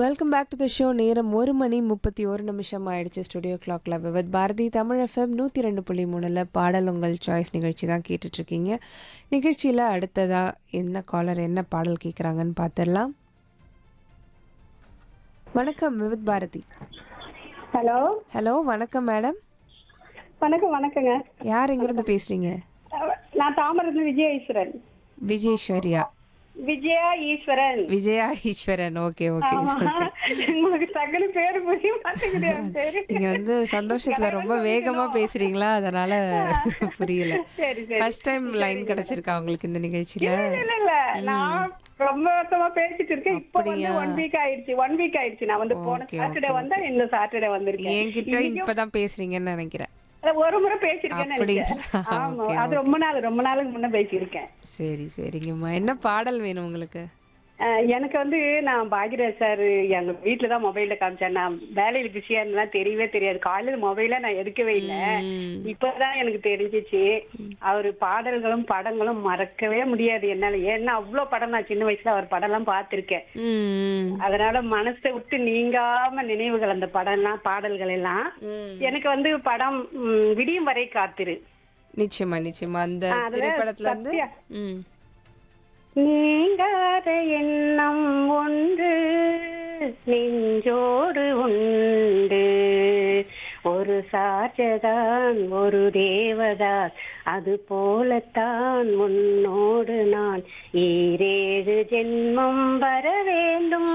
Welcome back to the show நேரம் ஒரு மணி முப்பத்தி ஒரு நிமிஷம் ஆயிடுச்சு ஸ்டுடியோ கிளாக்ல வித் பாரதி தமிழ் எஃப்எம் நூற்றி ரெண்டு புள்ளி மூணில் பாடல் உங்கள் சாய்ஸ் நிகழ்ச்சி தான் கேட்டுட்ருக்கீங்க நிகழ்ச்சியில் அடுத்ததாக என்ன காலர் என்ன பாடல் கேட்குறாங்கன்னு பார்த்துடலாம் வணக்கம் விவித் பாரதி ஹலோ ஹலோ வணக்கம் மேடம் வணக்கம் வணக்கங்க யார் எங்கேருந்து பேசுகிறீங்க அஹ், நான் தாமரத்துல விஜய ஈஸ்வரன் விஜயேஸ்வரியா விஜயா ஈஸ்வரன் விஜயா ஈஸ்வரன் ஓகே ஓகே ஆமா. உங்களுக்கு சகல பேரு புரிய மாட்டேங்குது என் பேரு நீங்க வந்து சந்தோஷத்துல ரொம்ப வேகமா பேசுறீங்களா அதனால புரியல சரி சரி ஃபர்ஸ்ட் டைம் லைன் கிடைச்சிருக்கா உங்களுக்கு இந்த நிகழ்ச்சியில இல்ல இல்ல நான் ரொம்ப வருஷமா பேசிட்டு இருக்கேன் இப்ப வந்து அப்படியா? ஒன் வீக் ஆயிடுச்சு ஒன் வீக் ஆயிடுச்சு நான் வந்து போன Okay, சாட்டர்டே வந்தா இந்த சாட்டர்டே வந்திருக்கேன் என்கிட்ட இப்பதான் பேசுறீங்கன்னு நினைக்கிறேன் அத ஒரு முறை பேசிருக்கேன்னு நினைக்கிறேன் அப்படிங்களா? ஆமா Okay, அது ரொம்ப நாள் ரொம்ப நாளுக்கு முன்ன பேசியிருக்கேன் சரி சரிங்கம்மா என்ன பாடல் வேணும் உங்களுக்கு அஹ் எனக்கு வந்து நான் பாகிராஜ் சார் எங்க வீட்டுல தான் மொபைல்ல காமிச்சேன் நான் வேலையில பிஸியா இருந்தா தெரியவே தெரியாது காலையில மொபைல நான் எடுக்கவே இல்லை ம். இப்பதான் எனக்கு தெரிஞ்சிச்சு அவர் பாடல்களும் படங்களும் மறக்கவே முடியாது என்னால ஏன்னா அவ்வளவு படம் நான் சின்ன வயசுல அவர் படம் எல்லாம் பார்த்திருக்கேன் ம், அதனால மனசை விட்டு நீங்காம நினைவுகள் அந்த படம் எல்லாம் பாடல்கள் எல்லாம் ம். எனக்கு வந்து படம் ம், விடியும் வரை காத்திரு நிச்சயமா நிச்சயமா அந்த ஆ, அதுல திரைப்படத்துல இருந்து சத்யா. ம். நீங்காத எண்ணம் ஒன்று நெஞ்சோடு உண்டு ஒரு சாட்சதான் ஒரு தேவதாஸ் அது போலத்தான் உன்னோடு நான் ஈரேழு ஜென்மம் வர வேண்டும்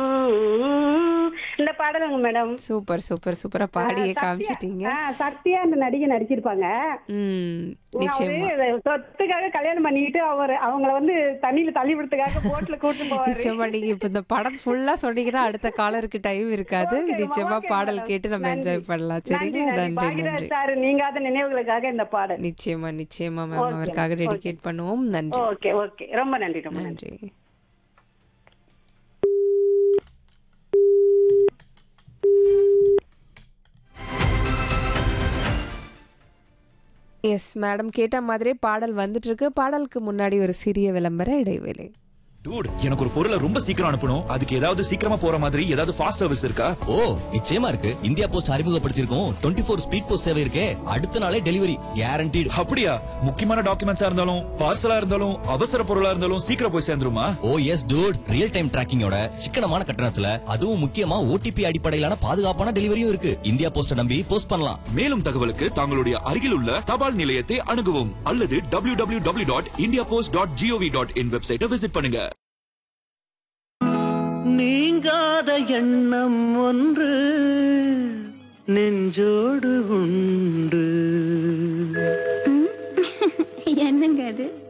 இந்த பாடலுங்க மேடம் சூப்பர் சூப்பர் சூப்பரா பாடியே காமிச்சிட்டீங்க ஆ, சத்யா அந்த நடிகை நடிச்சிருப்பாங்க ம் நிச்சயமா அவரு சொத்துக்காக கல்யாணம் பண்ணிட்டு அவர் அவங்கள வந்து தண்ணியில தள்ளி விடுறதுக்காக போட்ல கூட்டு போவாரு நிச்சயமா நீங்க இப்ப இந்த படம் ஃபுல்லா சொன்னீங்கன்னா அடுத்த காலருக்கு டைம் இருக்காது Okay, நிச்சயமா okay, பாடல் madam. கேட்டு நம்ம நன்றி. என்ஜாய் பண்ணலாம் நன்றி சரிங்களா நன்றி நன்றி நன்றி பாகிராஜ் சார் நீங்காத நினைவுகளுக்காக இந்த பாடல் நிச்சயமா நிச்சயமா மேம் Okay, அவருக்காக okay. டெடிகேட் பண்ணுவோம் நன்றி ஓகே ஓகே ரொம்ப நன்றி ரொம்ப நன்றி நன்றி எஸ் மேடம் கேட்ட மாதிரியே பாடல் வந்துட்டு இருக்கு பாடலுக்கு முன்னாடி ஒரு சிறிய விளம்பர இடைவேளை டூட் எனக்கு ஒரு பொருளை ரொம்ப சீக்கிரம் அனுப்பணும் அதுக்கு ஏதாவது சீக்கிரமா போற மாதிரி ஏதாவது ஃபாஸ்ட் சர்வீஸ் இருக்கா ஓ நிச்சயமா இருக்கு இந்தியா போஸ்ட் அறிமுகப்படுத்தியிருக்கோம் டுவெண்ட்டி ஃபோர் ஸ்பீட் போஸ்ட் சேவை இருக்கே அடுத்த நாளே டெலிவரி கேரண்டீடு அப்படியா முக்கியமான டாக்குமெண்ட்ஸா இருந்தாலும் பார்சலா இருந்தாலும் அவசர பொருளா இருந்தாலும் சீக்கிரம் போய் சேர்ந்துருமா ஓ எஸ் டூட் ரியல் டைம் டிராக்கிங்கோட சிக்கனமான கட்டணத்துல அதுவும் முக்கியமா ஓடிபி அடிப்படையிலான பாதுகாப்பான டெலிவரியும் இருக்கு இந்தியா போஸ்ட நம்பி போஸ்ட் பண்ணலாம் மேலும் தகவலுக்கு தங்களுடைய அருகில் உள்ள தபால் நிலையத்தை அணுகவும் அல்லது W W W dot India post dot GOV dot in வெப்சைட்டை விசிட் பண்ணுங்க நீங்காத எண்ணம் ஒன்று நெஞ்சோடு உண்டு என்னங்க அது